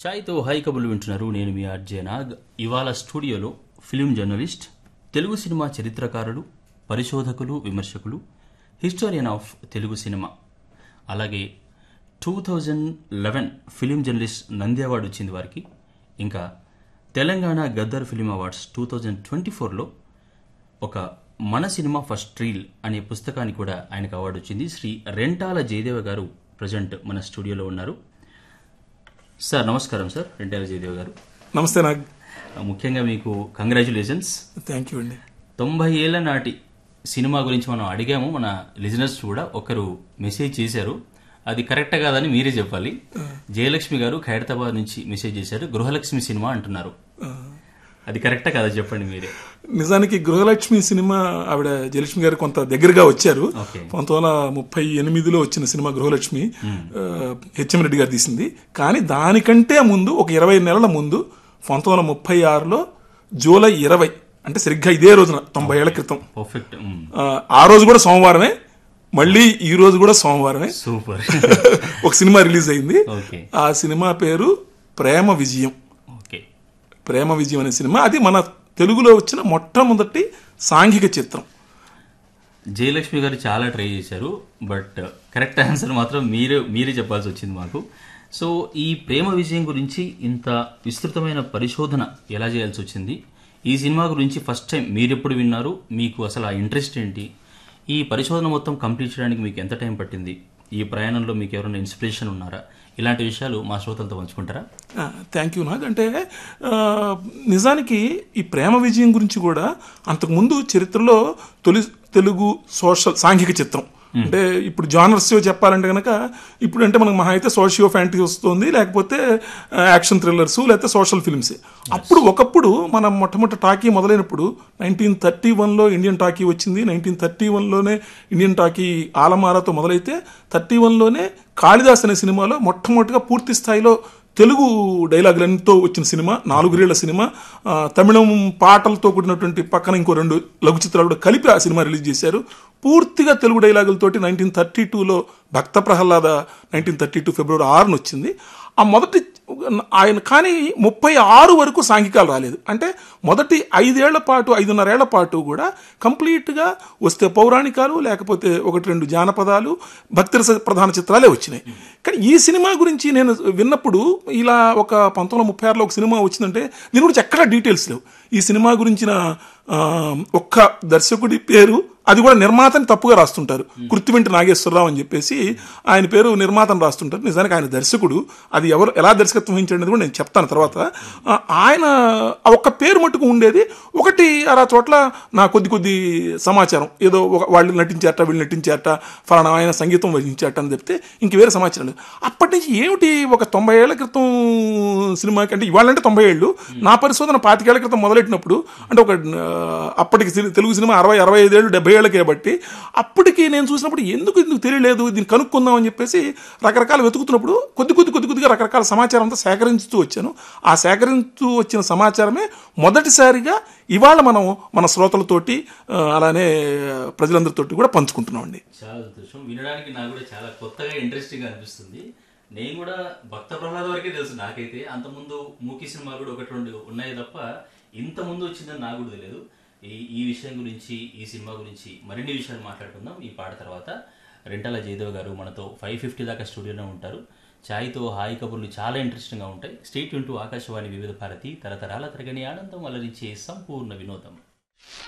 ఛాయ్తో high కబుర్లు వింటున్నారు నేను మీ ఆర్జే నాగ్ ఇవాళ స్టూడియోలో ఫిలిం జర్నలిస్ట్ తెలుగు సినిమా చరిత్రకారులు పరిశోధకులు విమర్శకులు హిస్టోరియన్ ఆఫ్ తెలుగు సినిమా అలాగే two thousand eleven film journalist Nandi award వచ్చింది వారికి ఇంకా Telangana Gaddar film awards two thousand twenty ఫోర్లో ఒక మన సినిమా ఫస్ట్ రీల్ అనే పుస్తకానికి కూడా ఆయనకు అవార్డు వచ్చింది శ్రీ రెంటాల జయదేవ గారు ప్రజెంట్ మన స్టూడియోలో ఉన్నారు సార్ నమస్కారం సార్ రెంటాల జయదేవ గారు నమస్తే నాగ్ ముఖ్యంగా మీకు కంగ్రాచులేషన్స్ థ్యాంక్ యూ అండి తొంభై ఏళ్ల నాటి సినిమా గురించి మనం అడిగాము మన లిజనర్స్ కూడా ఒకరు మెసేజ్ చేశారు అది కరెక్ట్ కాదని మీరే చెప్పాలి జయలక్ష్మి గారు ఖైరతాబాద్ నుంచి మెసేజ్ చేశారు గృహలక్ష్మి సినిమా అంటున్నారు అది కరెక్టా కదా చెప్పండి మీరే నిజానికి గృహలక్ష్మి సినిమా ఆవిడ జయలక్ష్మి గారు కొంత దగ్గరగా వచ్చారు ఓకే. పంతొమ్మిది వందల ముప్పై ఎనిమిదిలో వచ్చిన సినిమా గృహలక్ష్మి హెచ్ఎం రెడ్డి గారు తీసింది కానీ దానికంటే ముందు ఒక ఇరవై నెలల ముందు పంతొమ్మిది వందల ముప్పై ఆరులో జూలై ఇరవై అంటే సరిగ్గా ఇదే రోజున తొంభై ఏళ్ల క్రితం పర్ఫెక్ట్ ఆ, ఆ రోజు కూడా సోమవారమే మళ్ళీ ఈ రోజు కూడా సోమవారమే సూపర్ ఒక సినిమా రిలీజ్ అయింది ఓకే ఆ సినిమా పేరు ప్రేమ విజయం ఓకే ప్రేమ విజయం అనే సినిమా అది మన తెలుగులో వచ్చిన మొట్టమొదటి సాంఘిక చిత్రం జయలక్ష్మి గారు చాలా ట్రై చేశారు బట్ కరెక్ట్ ఆన్సర్ మాత్రం మీరే మీరే చెప్పాల్సి వచ్చింది మాకు సో ఈ ప్రేమ విజయం గురించి ఇంత విస్తృతమైన పరిశోధన ఎలా చేయాల్సి వచ్చింది ఈ సినిమా గురించి ఫస్ట్ టైం మీరెప్పుడు విన్నారు మీకు అసలు ఆ ఇంట్రెస్ట్ ఏంటి ఈ పరిశోధన మొత్తం కంప్లీట్ చేయడానికి మీకు ఎంత టైం పట్టింది ఈ ప్రయాణంలో మీకు ఎవరైనా ఇన్స్పిరేషన్ ఉన్నారా ఇలాంటి విషయాలు మా శ్రోతలతో పంచుకుంటారా థ్యాంక్ యూ నాగ్ అంటే ఆ, నిజానికి ఈ ప్రేమ విజయం గురించి కూడా అంతకుముందు చరిత్రలో తొలి తెలుగు సోషల్ సాంఘిక చిత్రం అంటే ఇప్పుడు జానర్స్ చెప్పాలంటే కనుక ఇప్పుడు అంటే మనకు మహా అయితే సోషియో ఫ్యాంటసీ వస్తుంది లేకపోతే యాక్షన్ థ్రిల్లర్స్ లేకపోతే సోషల్ ఫిల్మ్స్ అప్పుడు ఒకప్పుడు మనం మొట్టమొదటి టాకీ మొదలైనప్పుడు నైన్టీన్ థర్టీ వన్లో ఇండియన్ టాకీ వచ్చింది నైన్టీన్ థర్టీ వన్లోనే ఇండియన్ టాకీ ఆలమారాతో మొదలైతే థర్టీ వన్లోనే కాళిదాస్ అనే సినిమాలో మొట్టమొదటిగా పూర్తి స్థాయిలో తెలుగు డైలాగులతో వచ్చిన సినిమా నాలుగురేళ్ల సినిమా ఆ, తమిళం పాటలతో కూడినటువంటి పక్కన ఇంకో రెండు లఘు చిత్రాలు కూడా కలిపి ఆ సినిమా రిలీజ్ చేశారు పూర్తిగా తెలుగు డైలాగులతోటి నైన్టీన్ థర్టీ టూలో Bhakta Prahlada nineteen thirty two ఫిబ్రవరి ఆరున వచ్చింది ఆ మొదటి ఆయన కానీ ముప్పై ఆరు వరకు సాంఘికాలు రాలేదు అంటే మొదటి ఐదేళ్ల పాటు ఐదున్నరేళ్ల పాటు కూడా కంప్లీట్గా వస్తే పౌరాణికాలు లేకపోతే ఒకటి రెండు జానపదాలు భక్తి రస ప్రధాన చిత్రాలే వచ్చినాయి కానీ ఈ సినిమా గురించి నేను విన్నప్పుడు ఇలా ఒక పంతొమ్మిది వందల ముప్పై ఆరులో ఒక సినిమా వచ్చిందంటే దీని గురించి ఎక్కడా డీటెయిల్స్ లేవు ఈ సినిమా గురించిన ఆ, ఒక్క దర్శకుడి పేరు అది కూడా నిర్మాతని తప్పుగా రాస్తుంటారు కృత్తివెంటి నాగేశ్వరరావు అని చెప్పేసి ఆయన పేరు నిర్మాతను రాస్తుంటారు నిజానికి ఆయన దర్శకుడు అది ఎవరు ఎలా దర్శకత్వం వహించాడు అనేది కూడా నేను చెప్తాను తర్వాత ఆ, ఆయన ఆ ఒక్క పేరు మట్టుకు ఉండేది ఒకటి అలా చోట్ల నా కొద్ది కొద్ది సమాచారం ఏదో ఒక వాళ్ళు నటించారట వీళ్ళు నటించారట ఫలానా ఆయన సంగీతం వహించారట అని చెప్తే ఇంక వేరే సమాచారం లేదు అప్పటి నుంచి ఏమిటి ఒక తొంభై ఏళ్ల క్రితం సినిమాకి అంటే ఇవాళ అంటే తొంభై ఏళ్ళు నా పరిశోధన పాతికేళ్ల క్రితం మొదలెట్టినప్పుడు అంటే ఒక ఆ, అప్పటికి సిని- తెలుగు సినిమా అరవై అరవై ఐదేళ్ళు డెబ్బై ఏళ్ళకే బట్టి అప్పటికి నేను చూసినప్పుడు ఎందుకు ఎందుకు తెలియలేదు దీన్ని కనుక్కుందాం అని చెప్పేసి రకరకాల వెతుకుతున్నప్పుడు కొద్ది కొద్ది కొద్ది కొద్దిగా రకరకాల సమాచారం అంతా సేకరించుతూ వచ్చాను ఆ సేకరించుతూ వచ్చిన సమాచారమే మొదటిసారిగా ఇవాళ మనం మన శ్రోతలతోటి ఆ, అలానే ప్రజలందరితోటి కూడా పంచుకుంటున్నాం అండి చాలా సంతోషం వినడానికి నాకు కూడా చాలా కొత్తగా ఇంట్రెస్టింగ్ అనిపిస్తుంది నేను కూడా భక్త ప్రహ్లాద వరకే తెలుసు నాకైతే అంతకుముందు మూకీ సినిమాలు కూడా ఒకటి రెండు ఉన్నాయి తప్ప ఇంత ముందు వచ్చిందని నాకు కూడా తెలియదు ఈ ఈ విషయం గురించి ఈ సినిమా గురించి మరిన్ని విషయాలు మాట్లాడుకుందాం ఈ పాట తర్వాత రెంటాల జయదేవ్ గారు మనతో ఫైవ్ ఫిఫ్టీ దాకా స్టూడియోలో ఉంటారు ఛాయ్తో హాయి కబుర్లు చాలా ఇంట్రెస్టింగ్గా ఉంటాయి స్టేట్ యూన్ టు ఆకాశవాణి వివిధ భారతి తరతరాల తరగని ఆనందం అలరించే సంపూర్ణ వినోదం